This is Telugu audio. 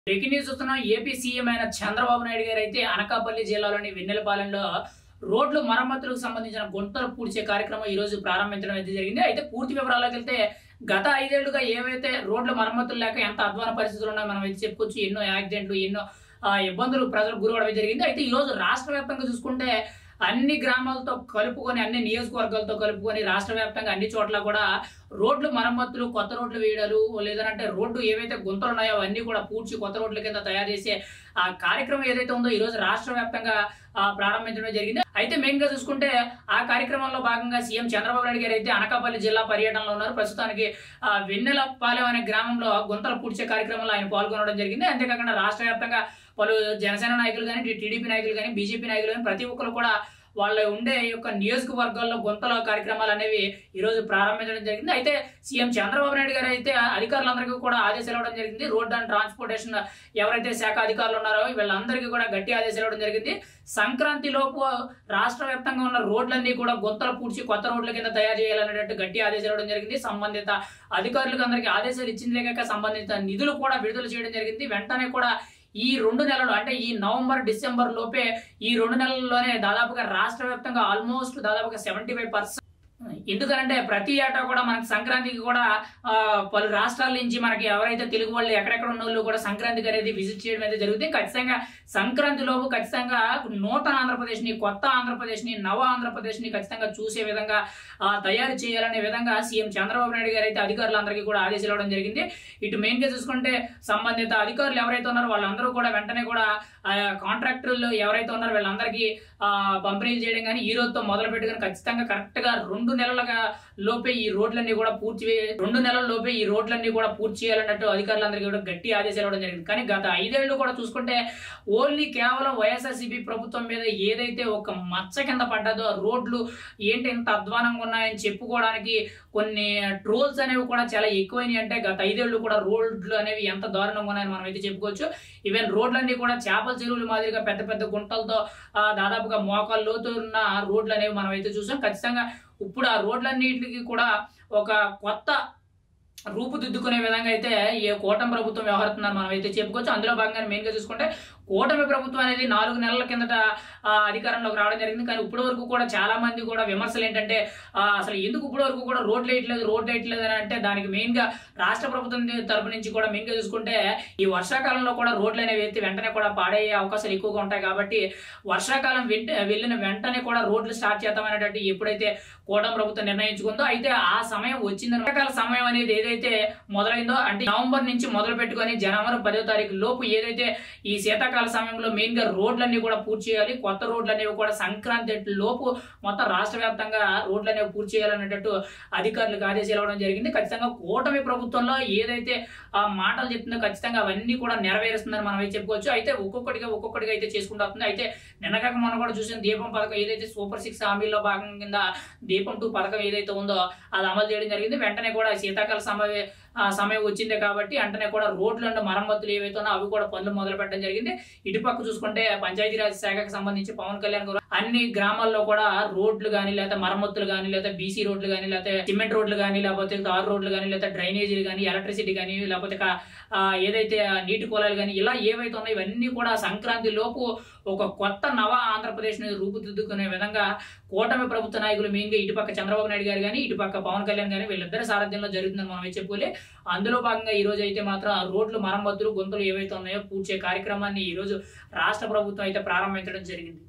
బ్రేకింగ్ న్యూస్ చూస్తున్నాం ఏపీ సీఎం అయిన చంద్రబాబు నాయుడు గారు అయితే అనకాపల్లి జిల్లాలోని వెన్నెలపాలెంలో రోడ్లు మరమ్మతులకు సంబంధించిన గుంతలు పూడ్చే కార్యక్రమం ఈ రోజు ప్రారంభించడం అయితే జరిగింది అయితే పూర్తి వివరాల్లోకి వెళ్తే గత ఐదేళ్లుగా ఏవైతే రోడ్ల మరమ్మతులు లేక ఎంత అధ్వాన పరిస్థితులు ఉన్నాయో మనం అయితే చెప్పుకోవచ్చు ఎన్నో యాక్సిడెంట్లు ఎన్నో ఆ, ఇబ్బందులు ప్రజలు గురవడం జరిగింది అయితే ఈ రోజు రాష్ట్ర వ్యాప్తంగా చూసుకుంటే అన్ని గ్రామాలతో కలుపుకొని అన్ని నియోజకవర్గాలతో కలుపుకొని రాష్ట్ర వ్యాప్తంగా అన్ని చోట్ల కూడా రోడ్లు మరమ్మతులు కొత్త రోడ్లు వేయడాలు లేదంటే రోడ్డు ఏవైతే గుంతలు ఉన్నాయో అవన్నీ కూడా పూడ్చి కొత్త రోడ్ల కింద తయారు చేసే ఆ కార్యక్రమం ఏదైతే ఉందో ఈ రోజు రాష్ట్ర వ్యాప్తంగా ఆ, ప్రారంభించడం జరిగింది అయితే మెయిన్ గా చూసుకుంటే ఆ కార్యక్రమంలో భాగంగా సీఎం చంద్రబాబు నాయుడు గారు అయితే అనకాపల్లి జిల్లా పర్యటనలో ఉన్నారు ప్రస్తుతానికి ఆ, వెన్నెలపాలెం అనే గ్రామంలో గుంతలు పూడ్చే కార్యక్రమంలో ఆయన పాల్గొనడం జరిగింది అంతేకాకుండా రాష్ట్ర వ్యాప్తంగా పలు జనసేన నాయకులు కానీ టీడీపీ నాయకులు కానీ బీజేపీ నాయకులు కానీ ప్రతి ఒక్కరు కూడా వాళ్ళ ఉండే యొక్క నియోజకవర్గాల్లో గుంతల కార్యక్రమాలు అనేవి ఈ రోజు ప్రారంభించడం జరిగింది అయితే సీఎం చంద్రబాబు నాయుడు గారు అయితే అధికారులందరికీ కూడా ఆదేశాలు ఇవ్వడం జరిగింది రోడ్ అండ్ ట్రాన్స్పోర్టేషన్ ఎవరైతే శాఖ అధికారులు ఉన్నారో వీళ్ళందరికీ కూడా గట్టి ఆదేశాలు ఇవ్వడం జరిగింది సంక్రాంతి లోపు రాష్ట్ర వ్యాప్తంగా ఉన్న రోడ్లన్నీ కూడా గుంతలు పూడ్చి కొత్త రోడ్ల కింద తయారు చేయాలనేటట్టు గట్టి ఆదేశాలు ఇవ్వడం జరిగింది సంబంధిత అధికారులకు అందరికీ ఆదేశాలు ఇచ్చిందే కాక సంబంధిత నిధులు కూడా విడుదల చేయడం జరిగింది వెంటనే కూడా ఈ రెండు నెలలు అంటే ఈ నవంబర్ డిసెంబర్ లోపే ఈ రెండు నెలల్లోనే దాదాపుగా రాష్ట్ర వ్యాప్తంగా ఆల్మోస్ట్ దాదాపుగా సెవెంటీ ఫైవ్ పర్సెంట్ ఎందుకంటే ప్రతి ఏటా కూడా మనకి సంక్రాంతికి కూడా ఆ, పలు రాష్ట్రాల నుంచి మనకి ఎవరైతే తెలుగు వాళ్ళు ఎక్కడెక్కడ ఉన్న వాళ్ళు కూడా సంక్రాంతికి అనేది విజిట్ చేయడం అయితే జరుగుతుంది ఖచ్చితంగా సంక్రాంతి లోపు ఖచ్చితంగా నూతన ఆంధ్రప్రదేశ్ ని కొత్త ఆంధ్రప్రదేశ్ ని నవ ఆంధ్రప్రదేశ్ ని ఖచ్చితంగా చూసే విధంగా ఆ, తయారు చేయాలనే విధంగా సీఎం చంద్రబాబు నాయుడు గారు అయితే అధికారులందరికీ కూడా ఆదేశాలు ఇవ్వడం జరిగింది ఇటు మెయిన్ గా చూసుకుంటే సంబంధిత అధికారులు ఎవరైతే ఉన్నారో వాళ్ళందరూ కూడా వెంటనే కూడా ఆ, కాంట్రాక్టర్లు ఎవరైతే ఉన్నారో వీళ్ళందరికీ ఆ, పంపిణీలు చేయడం కానీ ఈ రోజుతో మొదలు పెట్టుకుని ఖచ్చితంగా కరెక్ట్ గా రెండు నెలలుగా లోపే ఈ రోడ్లన్నీ కూడా పూర్తి చే- రెండు నెలల లోపే ఈ రోడ్లన్నీ కూడా పూర్తి చేయాలన్నట్టు అధికారులందరికీ కూడా గట్టి ఆదేశాలు ఇవ్వడం జరిగింది కానీ గత ఐదేళ్లు కూడా చూసుకుంటే ఓన్లీ కేవలం వైఎస్ఆర్సీపీ ప్రభుత్వం మీద ఏదైతే ఒక మచ్చ కింద పడ్డదో ఆ రోడ్లు ఏంటి ఇంత అధ్వానంగా ఉన్నాయని చెప్పుకోవడానికి కొన్ని ట్రోల్స్ అనేవి కూడా చాలా ఎక్కువైనాయి అంటే గత ఐదేళ్లు కూడా రోడ్లు అనేవి ఎంత దారుణంగా ఉన్నాయని మనం అయితే చెప్పుకోవచ్చు ఈవెన్ రోడ్లన్నీ కూడా చేపల చెరువుల మాదిరిగా పెద్ద పెద్ద గుంటలతో ఆ, దాదాపుగా మోకాలు లోతు ఉన్న రోడ్లు అనేవి మనం అయితే చూసాం ఖచ్చితంగా ఇప్పుడు ఆ రోడ్లన్నిటికి కూడా ఒక కొత్త రూపుదిద్దుకునే విధంగా అయితే ఈ కూటమి ప్రభుత్వం వ్యవహరిస్తున్నారు మనం అయితే చెప్పుకోవచ్చు అందులో భాగంగా మెయిన్ గా చూసుకుంటే కూటమి ప్రభుత్వం అనేది నాలుగు నెలల కిందట ఆ, అధికారంలోకి రావడం జరిగింది కానీ ఇప్పటి వరకు కూడా చాలా మంది కూడా విమర్శలు ఏంటంటే ఆ, అసలు ఎందుకు ఇప్పటి వరకు కూడా రోడ్లు వేయట్లేదు రోడ్లు వేయట్లేదు అని అంటే దానికి మెయిన్ గా రాష్ట్ర ప్రభుత్వం తరపు నుంచి కూడా మెయిన్ గా చూసుకుంటే ఈ వర్షాకాలంలో కూడా రోడ్లు అనేవి ఎత్తి వెంటనే కూడా పాడయ్యే అవకాశాలు ఎక్కువగా ఉంటాయి కాబట్టి వర్షాకాలం వెంట వెళ్ళిన వెంటనే కూడా రోడ్లు స్టార్ట్ చేద్దామనేటట్టు ఎప్పుడైతే కూటమి ప్రభుత్వం నిర్ణయించుకుందో అయితే ఆ సమయం వచ్చిందని వర్షాకాల సమయం అనేది ఏదైతే మొదలైందో అంటే నవంబర్ నుంచి మొదలు పెట్టుకొని జనవరి పదో తారీఖు లోపు ఏదైతే ఈ శీతాకాల సమయంలో మెయిన్ గా రోడ్లన్నీ కూడా పూర్తి చేయాలి కొత్త రోడ్లు అనేవి కూడా సంక్రాంతి లోపు మొత్తం రాష్ట్ర వ్యాప్తంగా రోడ్లు అనేవి పూర్తి చేయాలనేటట్టు అధికారులకు ఆదేశాలు ఇవ్వడం జరిగింది ఖచ్చితంగా కూటమి ప్రభుత్వంలో ఏదైతే ఆ మాటలు చెప్తుందో ఖచ్చితంగా అవన్నీ కూడా నెరవేరుస్తుందని మనం అయితే చెప్పుకోవచ్చు అయితే ఒక్కొక్కటిగా ఒక్కొక్కటిగా అయితే చేసుకుంటూ వస్తుంది అయితే నిన్నగాక మనం కూడా చూసిన దీపం పథకం ఏదైతే సూపర్ సిక్స్ హామీలో భాగం కింద దీపం టూ పథకం ఏదైతే ఉందో అది అమలు చేయడం జరిగింది వెంటనే కూడా శీతాకాల సమయ ఆ సమయం వచ్చింది కాబట్టి వెంటనే కూడా రోడ్లు అండ్ మరమ్మతులు ఏవైతే ఉన్నాయో అవి కూడా పనులు మొదలు పెట్టడం జరిగింది ఇటుపక్క చూసుకుంటే పంచాయతీరాజ్ శాఖకు సంబంధించి పవన్ కళ్యాణ్ గారు అన్ని గ్రామాల్లో కూడా రోడ్లు కానీ లేదా మరమ్మతులు కానీ లేదా బీసీ రోడ్లు కానీ లేకపోతే సిమెంట్ రోడ్లు కానీ లేకపోతే తారు రోడ్లు కానీ లేదా డ్రైనేజీలు కానీ ఎలక్ట్రిసిటీ కానీ లేకపోతే క- ఆ, ఏదైతే ఆ నీటి పొలాలు కానీ ఇలా ఏవైతే ఉన్నాయో ఇవన్నీ కూడా సంక్రాంతి లోపు ఒక కొత్త నవ ఆంధ్రప్రదేశ్ ని రూపుదిద్దుకునే విధంగా కూటమి ప్రభుత్వ నాయకులు మెయిన్ గా ఇటుపక్క చంద్రబాబు నాయుడు గారు కానీ ఇటుపక్క పవన్ కళ్యాణ్ గానీ వీళ్ళిద్దరి సారథ్యంలో జరుగుతుందని మనం అయితే చెప్పుకోలే అందులో భాగంగా ఈ రోజు అయితే మాత్రం ఆ రోడ్లు మరమ్మతులు గుంతలు ఏవైతే ఉన్నాయో పూడ్చే కార్యక్రమాన్ని ఈ రోజు రాష్ట్ర ప్రభుత్వం అయితే ప్రారంభించడం జరిగింది